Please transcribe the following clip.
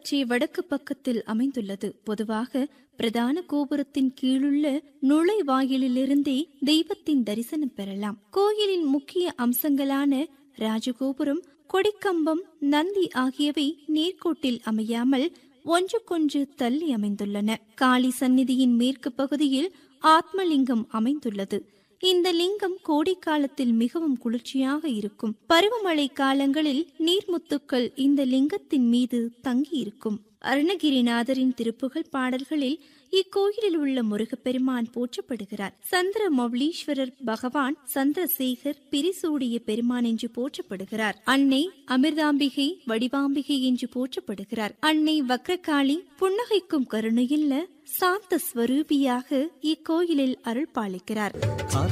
சற்றே வடக்கு பக்கத்தில் அமைந்துள்ளது பொதுவாக பிரதான கோபுரத்தின் கீழுள்ள நுழைவாயிலிலிருந்தே தெய்வத்தின் தரிசனம் பெறலாம் கோயிலின் முக்கிய அம்சங்களான ராஜகோபுரம் கொடிக்கம்பம் நந்தி ஆகியவை நேர்கோட்டில் அமையாமல் ஒன்றுக்கொன்று தள்ளி அமைந்துள்ளன காளி சந்நிதியின் மேற்கு பகுதியில் ஆத்மலிங்கம் அமைந்துள்ளது இந்த லிங்கம் கோடைக்காலத்தில் மிகவும் குளிர்ச்சியாக இருக்கும் பருவமழை காலங்களில் நீர்முத்துக்கள் இந்த லிங்கத்தின் மீது தங்கியிருக்கும் அருணகிரிநாதரின் திருப்புகழ் பாடல்களில் இக்கோயிலில் உள்ள முருகப்பெருமான் போற்றப்படுகிறார் சந்திர மௌலீஸ்வரர் பகவான் சந்திரசேகர் பிரிசூடிய பெருமான் என்று போற்றப்படுகிறார் அன்னை அமிர்தாம்பிகை வடிவாம்பிகை என்று போற்றப்படுகிறார் அன்னை வக்ரகாளி புன்னகைக்கும் கருணையுள்ள சாந்த ஸ்வரூபியாக இக்கோயிலில் அருள் பாலிக்கிறார்